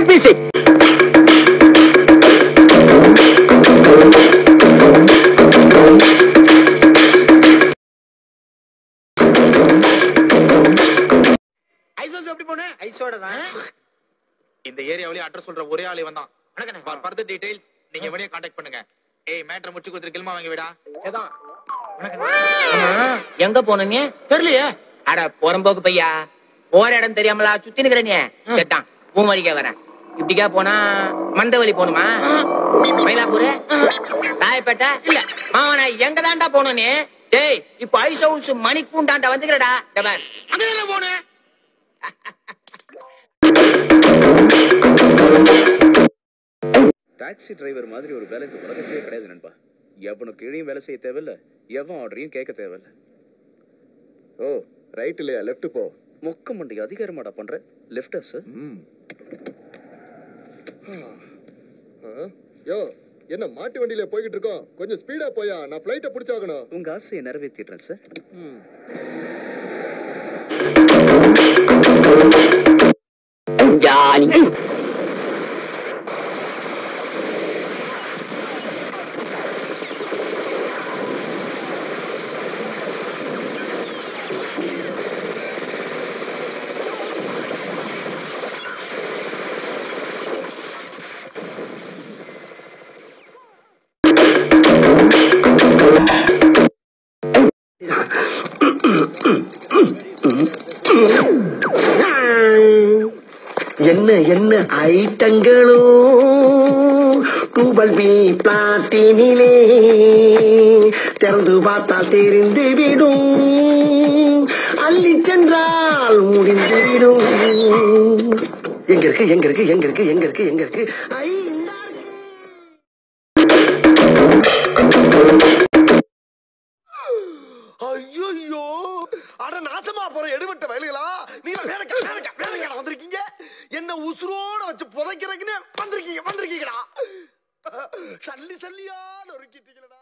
Take music ஐசோஸ் எப்படி போன ஐஸோட தான் இந்த ஏரியாவிலே அட்ரஸ் சொல்ற ஒரே ஆள் இவன் தான் ஃபார் ஃபர்தர் டீடைல்ஸ் நீங்க இவனையே காண்டாக்ட் பண்ணுங்க ஏய் மேட்டர் முடிச்சு கொடுத்துரு கில்மா வாங்கி விடா எங்க போன நீ தெரியலையே அட புறம்போக்கு பையா போற இடம் தெரியாமலா சுத்தி நிக்கிற நீ செட்டான் பூமரிக்கா வரேன் இப்படிக்கா போனா மந்தவழி போகணுமா மயிலாப்பூர் ராயப்பேட்டை இல்ல மாவன எங்க தாண்டா போகணும் நீ டேய் இப்ப ஐஸ் ஹவுஸ் மணிக்கூண்டாண்டா வந்துக்கிறடா இந்த பார் அங்க போனேன் டாக்ஸி டிரைவர் மாதிரி ஒரு வேலை இந்த உலகத்திலே கிடையாது நண்பா எவனுக்கு கீழையும் வேலை செய்ய தேவையில்ல எவன் ஆர்டரையும் கேட்க தேவையில்ல ஓ ரைட் இல்லையா லெஃப்ட் போ மொக்க மண்டி அதிகாரமாடா பண்ற லெஃப்டா சார் யோ என்ன மாட்டு வண்டியில போய்கிட்டு இருக்கோம் கொஞ்சம் ஸ்பீடா போயா நான் பிளைட்ட பிடிச்சாகணும் உங்க ஆசையை நிறைவேற்றிடுறேன் சார் ஜானி என்ன என்ன ஐட்டங்களோ டூபல் பி பிளாட்டினிலே திறந்து பார்த்தால் தெரிந்து விடும் அள்ளி சென்றால் முடிந்து விடும் எங்க இருக்கு எங்க இருக்கு எங்க இருக்கு எங்க இருக்கு எங்க இருக்கு ஐ, இந்தா இருக்கு. ஐயோ அட நாசமா போற எடுபட்ட வயலுகளா நீ வேலைக்கா வேலைக்கா வேலைக்கா வந்திருக்கீங்க என்ன உசுரோட வச்சு புதைக்கிறதுக்குன்னு வந்திருக்கீங்க வந்திருக்கீங்கடா சல்லி சல்லியா நொறுக்கிட்டீங்களடா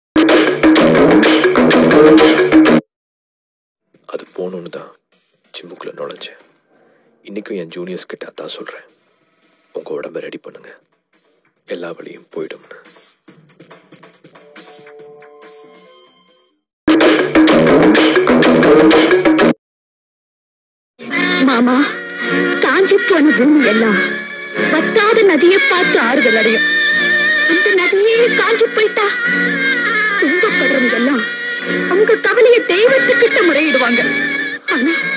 அது போகணுன்னு தான் ஜிம்முக்குள்ள நுழைஞ்சேன் இன்னைக்கும் என் ஜூனியர்ஸ் கிட்ட அதான் சொல்றேன் உங்க உடம்ப ரெடி பண்ணுங்க எல்லா வழியும் போயிடும்னு மாமா காஞ்சி போன பூமி எல்லாம் வத்தாத நதியை பார்த்து ஆறுதல் அடையும் அந்த நதியே காஞ்சி போயிட்டா துன்பப்படுறவங்க எல்லாம் அவங்க கவலைய தெய்வத்துக்கிட்ட முறையிடுவாங்க ஆனா